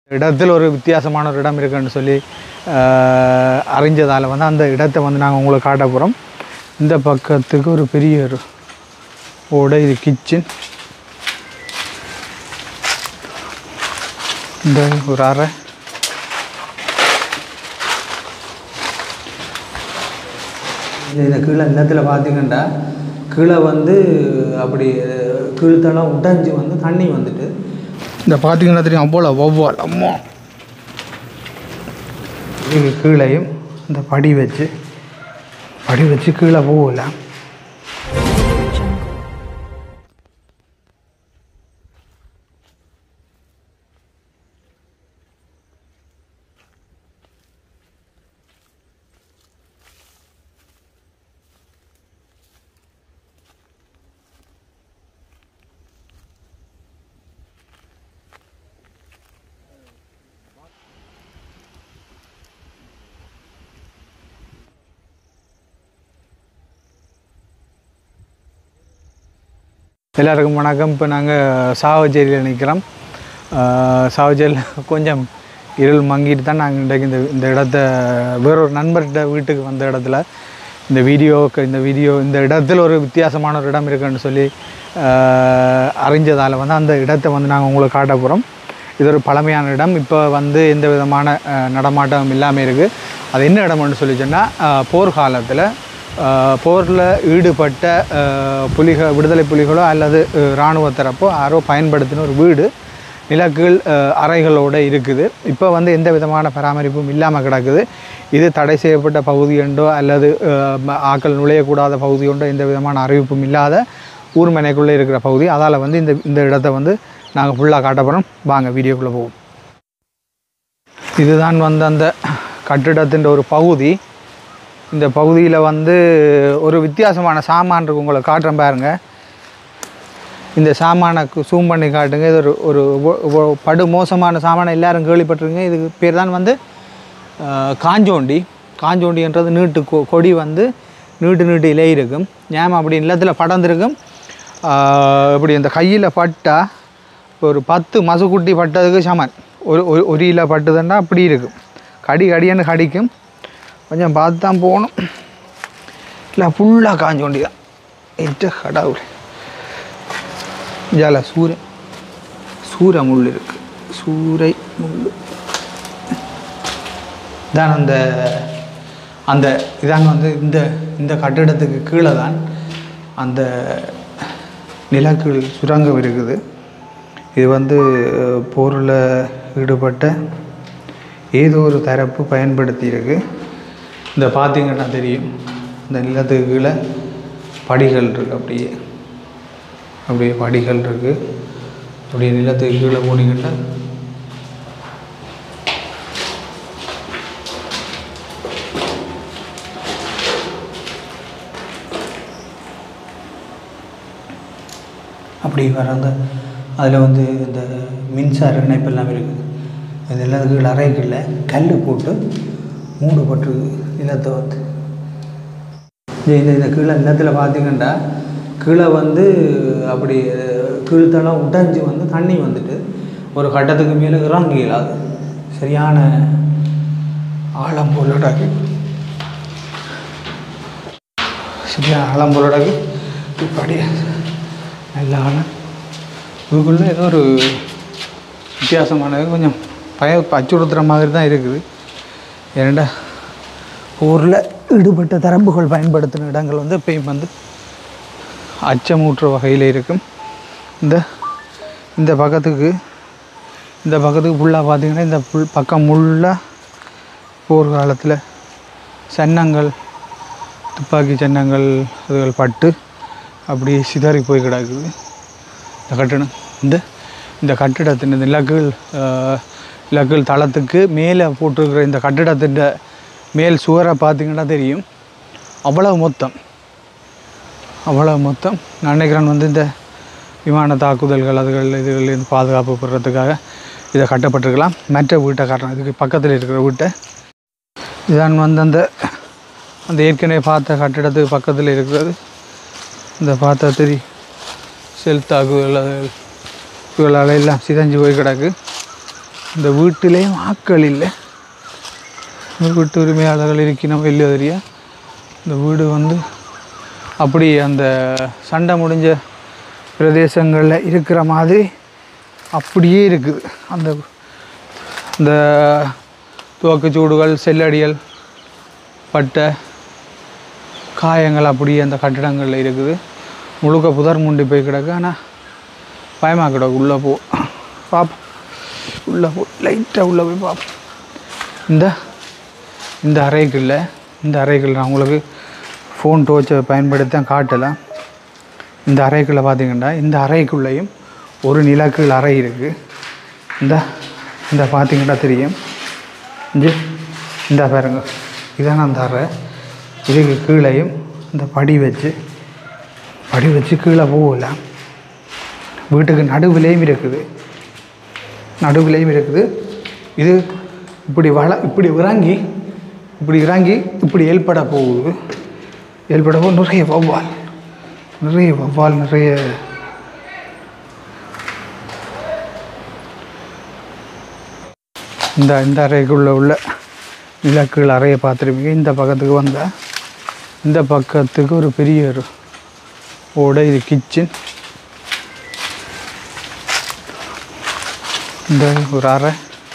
இடத்தில் ஒரு வித்தியாசமான ஒரு இடம் இருக்குன்னு சொல்லி ஆஹ், அறிஞ்சதால் வந்து அந்த இடத்தை வந்து நாங்கள் உங்களுக்கு காட்ட போகிறோம் இந்த பக்கத்துக்கு ஒரு பெரிய ஒரு ஓடை இது கிச்சன் இந்த ஒரு அறை இந்த கீழே நிலத்தில் பார்த்தீங்கன்னா கீழே வந்து அப்படி கீழ்த்தளம் உடைஞ்சு வந்து தண்ணி வந்துட்டு இந்த பார்த்தீங்கன்னா தெரியும் அவ்வளோ வௌவால் அம்மா இதுக்கு கீழேயும் இந்த படி வச்சு படி வச்சு கீழே போகல எல்லாருக்கும் வணக்கம் இப்போ நாங்கள் சாவச்சேரியில் நிற்கிறோம் சாவச்சேரியில் கொஞ்சம் இருள் மங்கிட்டு தான் நாங்கள் இன்றைக்கு இந்த இந்த இடத்த வேறொரு நண்பர்கிட்ட வீட்டுக்கு வந்த இடத்துல இந்த வீடியோக்கு இந்த வீடியோ இந்த இடத்துல ஒரு வித்தியாசமான ஒரு இடம் இருக்குன்னு சொல்லி ஆஹ், அறிஞ்சதால் வந்து அந்த இடத்தை வந்து நாங்கள் உங்களுக்கு காட்ட போகிறோம் இது ஒரு பழமையான இடம் இப்போ வந்து எந்த விதமான ஆஹ், நடமாட்டம் இல்லாமல் இருக்குது அது என்ன இடம்னு சொல்லி சொன்னால் போர்க்காலத்தில் போரில் ஈடுபட்ட ஆஹ், புலிக விடுதலை புலிகளோ அல்லது ஆஹ், இராணுவ தரப்போ யாரோ பயன்படுத்தின ஒரு வீடு நிலக்கீழ் ஆஹ், அறைகளோடு இருக்குது இப்போ வந்து எந்த விதமான பராமரிப்பும் இல்லாமல் கிடக்குது இது தடை செய்யப்பட்ட பகுதி என்றோ அல்லது ஆஹ், ம- ஆட்கள் நுழையக்கூடாத பகுதி ஒன்றோ எந்த விதமான அறிவிப்பும் இல்லாத ஊர்மனைக்குள்ளே இருக்கிற பகுதி அதால் வந்து இந்த இந்த இடத்த வந்து நாங்கள் ஃபுல்லாக காட்ட போகிறோம் வாங்க வீடியோக்குள்ளே போவோம் இதுதான் வந்து அந்த கட்டிடத்தின் ஒரு பகுதி இந்த பகுதியில் வந்து ஒரு வித்தியாசமான சாமான் இருக்கு உங்களை காட்டுறேன் பாருங்க இந்த சாமானை சூம் பண்ணி காட்டுங்க இது ஒரு ஒரு ஒ- ஒ- படு மோசமான சாமானை எல்லாரும் கேள்விப்பட்டிருங்க இதுக்கு பேர் தான் வந்து அஹ், காஞ்சோண்டி காஞ்சோண்டின்றது நீட்டு கொ- கொடி வந்து நீட்டு நீட்டு இலை இருக்கும் ஞாபகம் அப்படி நிலத்தில் படர்ந்துருக்கும் அஹ், இப்படி இந்த கையில் பட்டா ஒரு பத்து மசுக்குட்டி பட்டதுக்கு சமன் ஒரு ஒரு ஒரு இலை பட்டுதுன்னா அப்படி இருக்கும் கடி கடின்னு கடிக்கும் கொஞ்சம் பார்த்து தான் போகணும் இல்லை ஃபுல்லாக காஞ்சோண்டி தான் எட்ட கடவுள் ஜால சூரை சூரை முள் இருக்கு சூரை முள் தான் அந்த அந்த இதான் வந்து இந்த இந்த கட்டிடத்துக்கு கீழே தான் அந்த நிலக்கீழ் சுரங்கம் இருக்குது இது வந்து போரில் ஈடுபட்ட ஏதோ ஒரு தரப்பு பயன்படுத்தி இருக்கு இந்த பார்த்தீங்கன்னா தெரியும் இந்த நிலத்துக்கு கீழே படிகள் இருக்கு அப்படியே அப்படியே படிகள் இருக்கு அப்படியே நிலத்துக்கு கீழே போனீங்கன்னா அப்படி வராங்க அதில் வந்து இந்த மின்சார இணைப்பு எல்லாம் இருக்குது இது எல்லாத்துக்கும் அறைக்குள்ள கல் போட்டு மூடுபட்டு நிலத்தை வந்து இந்த இந்த இந்த கீழே நிலத்தில் பார்த்தீங்கன்னா கீழே வந்து அப்படி கீழ்த்தளம் உடைஞ்சு வந்து தண்ணி வந்துட்டு ஒரு கட்டத்துக்கு மேலே இறங்க இயலாது சரியான ஆழம் போலடாக்கு சரியான ஆழம் போலடாக்கு இப்படி நல்ல ஆழம் இதுக்குள்ளே ஏதோ ஒரு வித்தியாசமானது கொஞ்சம் பய அச்சுறுத்துற மாதிரி தான் இருக்குது ஏன்டா ஊரில் ஈடுபட்ட தரம்புகள் பயன்படுத்தின இடங்கள் வந்து எப்பயும் வந்து அச்சமூட்டுற வகையில் இருக்கும் இந்த இந்த பக்கத்துக்கு இந்த பக்கத்துக்கு ஃபுல்லாக பார்த்தீங்கன்னா இந்த புல் பக்கம் ஃபுல்லாக போர்க்காலத்தில் சன்னங்கள் துப்பாக்கி சன்னங்கள் அதுகள் பட்டு அப்படியே சிதறி போய் கிடக்குது இந்த கட்டிடம் இந்த இந்த கட்டிடத்தின் இந்த இலக்குகள் இலக்குகள் தளத்துக்கு மேலே போட்டிருக்கிற இந்த கட்டிடத்தின் மேல் சுவரை பார்த்தீங்கன்னா தெரியும் அவ்வளவு மொத்தம் அவ்வளவு மொத்தம் நான் நினைக்கிறேன் வந்து இந்த விமான தாக்குதல்கள் அதுகள் இதுகளிலிருந்து பாதுகாப்பு பெறுறதுக்காக இதை கட்டப்பட்டிருக்கலாம் மற்ற வீட்டை காட்டுறேன் இதுக்கு பக்கத்தில் இருக்கிற வீட்டை இதான் வந்து அந்த அந்த ஏற்கனவே பார்த்த கட்டிடத்துக்கு பக்கத்தில் இருக்கிறது இந்த பார்த்தா தெரியும் செல் தாக்குதல் அது இதுகளால் எல்லாம் சிதைஞ்சு போய் கிடக்கு இந்த வீட்டிலேயும் ஆட்கள் இல்லை இந்த வீட்டு உரிமையாளர்கள் இருக்கணும் இல்லையோ தெரியா இந்த வீடு வந்து அப்படி அந்த சண்டை முடிஞ்ச பிரதேசங்களில் இருக்கிற மாதிரி அப்படியே இருக்குது அந்த இந்த துவக்குச்சூடுகள் செல்லடிகள் பட்ட காயங்கள் அப்படியே அந்த கட்டிடங்களில் இருக்குது முழுக்க புதர் முண்டி போய் கிடக்கு ஆனால் பயமாக கிடக்கு உள்ளே போ பார்ப்போம் உள்ளே போ லைட்டாக உள்ளே போய் பார்ப்போம் இந்த இந்த அறைக்குள்ள இந்த அறைக்குள்ள நான் உங்களுக்கு ஃபோன் டோர்ச்சை பயன்படுத்தி தான் காட்டலாம் இந்த அறைக்குள்ளே பார்த்தீங்கன்னா இந்த அறைக்குள்ளேயும் ஒரு நிலக்கீழ் அறை இருக்குது இந்த இந்த பார்த்தீங்கன்னா தெரியும் இங்கே இந்த பாருங்க இதான் அந்த அறை இதுக்கு கீழேயும் இந்த படி வச்சு படி வச்சு கீழே போகலாம் வீட்டுக்கு நடுவுலேயும் இருக்குது நடுவுலேயும் இருக்குது இது இப்படி வள இப்படி இறங்கி இப்படி இறங்கி இப்படி ஏற்பட போகுது ஏற்பட போக நிறைய வௌவால் நிறைய வௌவால் நிறைய இந்த இந்த அறைக்குள்ள உள்ள நிலக்கீழ் அறையை பார்த்துருப்பீங்க இந்த பக்கத்துக்கு வந்தால் இந்த பக்கத்துக்கு ஒரு பெரிய ஒரு ஓடை இது கிச்சன் இந்த ஒரு அறை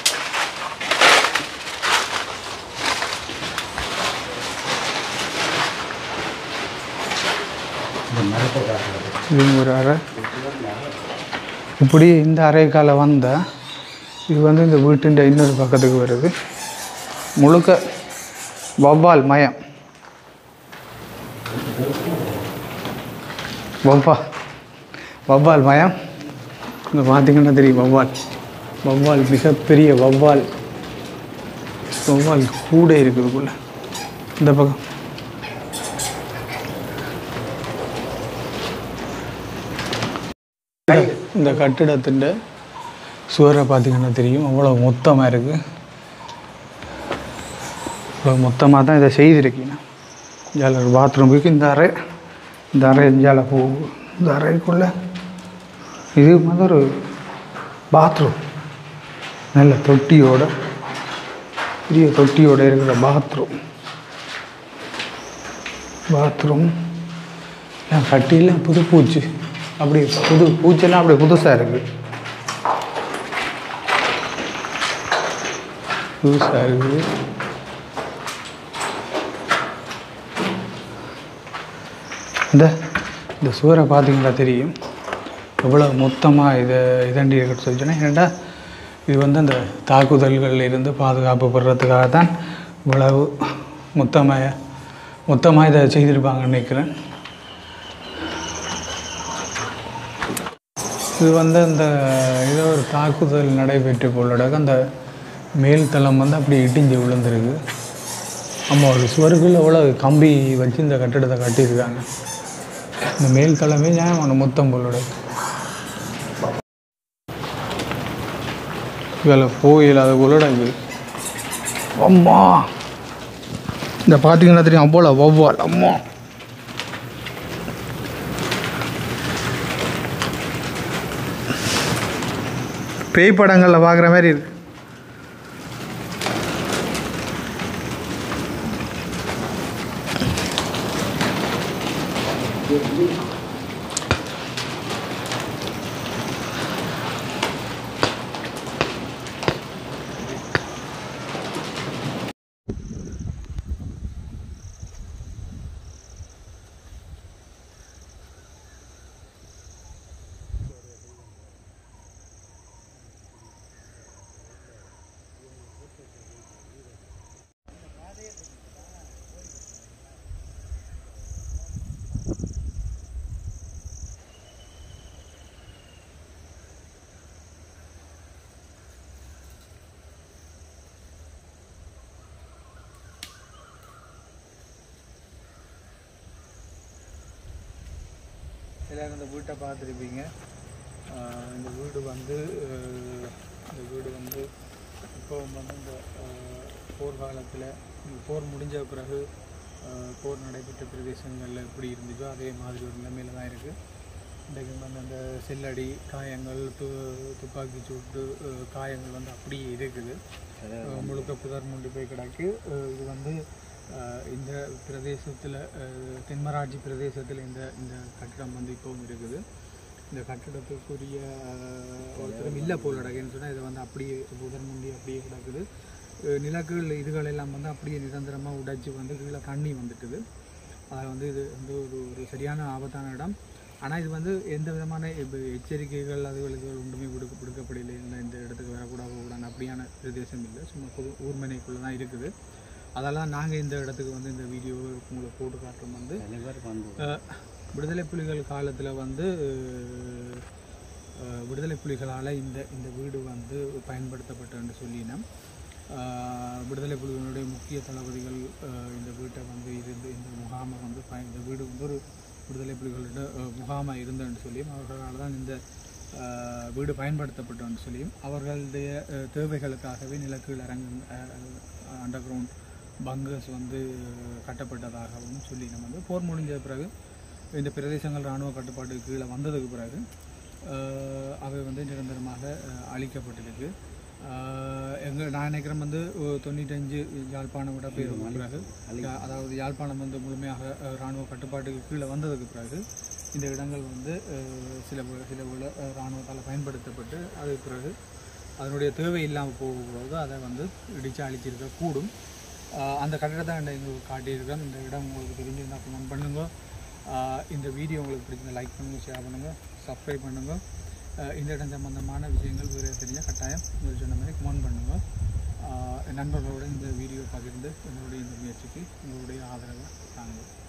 இது ஒரு அறை இப்படி இந்த அறைக்கால வந்தால் இது வந்து இந்த வீட்டின் இன்னொரு பக்கத்துக்கு வருது முழுக்க வவ்வால் மயம் வவ்வா வவ்வால் மயம் இங்கே பார்த்தீங்கன்னா தெரியும் வவ்வால் வவ்வால் மிகப்பெரிய வவ்வால் வவ்வால் கூட இருக்குதுக்குள்ள இந்த பக்கம் இந்த- இந்த கட்டிடத்தின் சுவரை பார்த்தீங்கன்னா தெரியும் அவ்வளோ மொத்தமாக இருக்குது இவ்வளோ மொத்தமாக தான் இதை செய்திருக்கீங்க இதில் ஒரு பாத்ரூம் இருக்குது இந்த அறை இந்த அறை இஞ்சால போகும் இந்த அறைக்குள்ளே இது வந்து ஒரு பாத்ரூம் நல்ல தொட்டியோட பெரிய தொட்டியோட இருக்கிற பாத்ரூம் பாத்ரூம் எல்லாம் கட்டியில் புது பூச்சி அப்படி புது பூச்செல்லாம் அப்படி புதுசாக இருக்குது புதுசாக இருக்குது இந்த இந்த சுவரை பார்த்தீங்களா தெரியும் எவ்வளோ மொத்தமாக இதை இதண்டி இருக்குன்னு சொல்லி சொன்னேன் ஏன்டா இது வந்து அந்த தாக்குதல்களில் இருந்து பாதுகாப்பு பெறுறதுக்காக தான் இவ்வளவு மொத்தமாக மொத்தமாக இதை செய்திருப்பாங்கன்னு நினைக்கிறேன் இது வந்து அந்த ஏதோ ஒரு தாக்குதல் நடைபெற்று போலடாக்க அந்த மேல் தளம் வந்து அப்படி இடிஞ்சு விழுந்திருக்கு ஆமாம் ஒரு சுவருக்குள்ள எவ்வளோ கம்பி வச்சு இந்த கட்டிடத்தை கட்டியிருக்காங்க இந்த மேல் தளமே ஞாபகம் மொத்தம் போலோட இதில் போயில் அது போலோட இது அம்மா இந்த பார்த்தீங்கன்னா தெரியும் அவ்வளோ வௌவால் அம்மா பேய் படங்களில் பார்க்குற மாதிரி இருக்கு எல்லாரும் இந்த வீட்டை பார்த்துருப்பீங்க ஆஹ் இந்த வீடு வந்து ஆஹ் இந்த வீடு வந்து இப்போ வந்து இந்த ஆஹ் போர் காலத்தில் இந்த போர் முடிஞ்ச பிறகு ஆஹ் போர் நடைபெற்ற பிரதேசங்களில் எப்படி இருந்துச்சோ அதே மாதிரி ஒரு நிலைமையில தான் இருக்குது இன்றைக்கு வந்து அந்த செல்லடி காயங்கள் து துப்பாக்கி சூட்டு அஹ், காயங்கள் வந்து அப்படியே இருக்குது அஹ், முழுக்க புதர் மூண்டு போய் கிடக்கு அஹ், இது வந்து அஹ், இந்த பிரதேசத்தில் தென்மராட்சி பிரதேசத்தில் இந்த இந்த கட்டிடம் வந்து இப்போவும் இருக்குது இந்த கட்டிடத்துக்குரிய அஹ், ஒருத்தரும் இல்லை போல் கிடக்குன்னு சொன்னால் இது வந்து அப்படியே புதர் முண்டி அப்படியே கிடக்குது அஹ், நிலக்கல் இதுகள் எல்லாம் வந்து அப்படியே நிரந்தரமாக உடைச்சி வந்து கீழே தண்ணி வந்துட்டுது அது வந்து இது வந்து ஒரு ஒரு சரியான ஆபத்தான இடம் ஆனால் இது வந்து எந்த விதமான இப்போ எச்சரிக்கைகள் அதுகள் இதுகள் ஒன்றுமே விடுக்க விடுக்கப்படலை இல்லை இந்த இடத்துக்கு வரக்கூடாது போகக்கூடாது அப்படியான பிரதேசம் இல்லை சும்மா பொது ஊர்மனைக்குள்ளே தான் இருக்குது அதெல்லாம் நாங்கள் இந்த இடத்துக்கு வந்து இந்த வீடியோ உங்களுக்கு போட்டு காட்டுறோம் வந்து அஹ், விடுதலை புலிகள் காலத்தில் வந்து அஹ், விடுதலை புலிகளால் இந்த இந்த வீடு வந்து பயன்படுத்தப்பட்டன்னு சொல்லினோம் அஹ், விடுதலை புலிகளுடைய முக்கிய தளபதிகள் அஹ், இந்த வீட்டை வந்து இருந்து இந்த முகாமை வந்து பயன் இந்த வீடு வந்து ஒரு விடுதலை புலிகளோட அஹ், முகாமாக இருந்தன்னு சொல்லியும் அவர்களால் தான் இந்த அஹ், வீடு பயன்படுத்தப்பட்டோன்னு சொல்லியும் அவர்களுடைய அஹ், தேவைகளுக்காகவே நிலக்கீழ் அரங்கு அண்டர் கிரவுண்ட் பங்கர்ஸ் வந்து கட்டப்பட்டதாகவும் சொல்லி நம்ம வந்து போர் முடிஞ்ச பிறகு இந்த பிரதேசங்கள் இராணுவ கட்டுப்பாட்டுக்கு கீழே வந்ததுக்கு பிறகு அஹ், அவை வந்து நிரந்தரமாக அஹ், அழிக்கப்பட்டிருக்கு அஹ், எங்க நான் நினைக்கிறேன் வந்து ஒரு தொண்ணூத்தஞ்சு யாழ்ப்பாணம் விட பேர் பிறகு யா- அதாவது யாழ்ப்பாணம் வந்து முழுமையாக அஹ், இராணுவ கட்டுப்பாட்டுக்கு கீழே வந்ததுக்கு பிறகு இந்த இடங்கள் வந்து அஹ், சில வே- சில வேளை அஹ், இராணுவத்தால் பயன்படுத்தப்பட்டு அதுக்கு பிறகு அதனுடைய தேவை இல்லாமல் போகும்போது அதை வந்து இடித்து அழிச்சிருக்க கூடும் ஆஹ் அந்த கட்டிடத்தை எங்களுக்கு காட்டியிருக்கோம் இந்த இடம் உங்களுக்கு தெரிஞ்சிருந்தா கமெண்ட் பண்ணுங்க ஆஹ் இந்த வீடியோ உங்களுக்கு பிடிச்சிருந்தா லைக் பண்ணுங்கள் ஷேர் பண்ணுங்கள் சப்ஸ்கிரைப் பண்ணுங்கள் ஆஹ் இந்த இடம் சம்பந்தமான விஷயங்கள் வேறு தெரிஞ்சால் கட்டாயம் உங்களுக்கு சொன்ன மாதிரி கமெண்ட் பண்ணுங்கள் ஆஹ் நண்பர்களோட இந்த வீடியோ பகிர்ந்து எங்களுடைய இந்த முயற்சிக்கு உங்களுடைய ஆதரவை தாங்க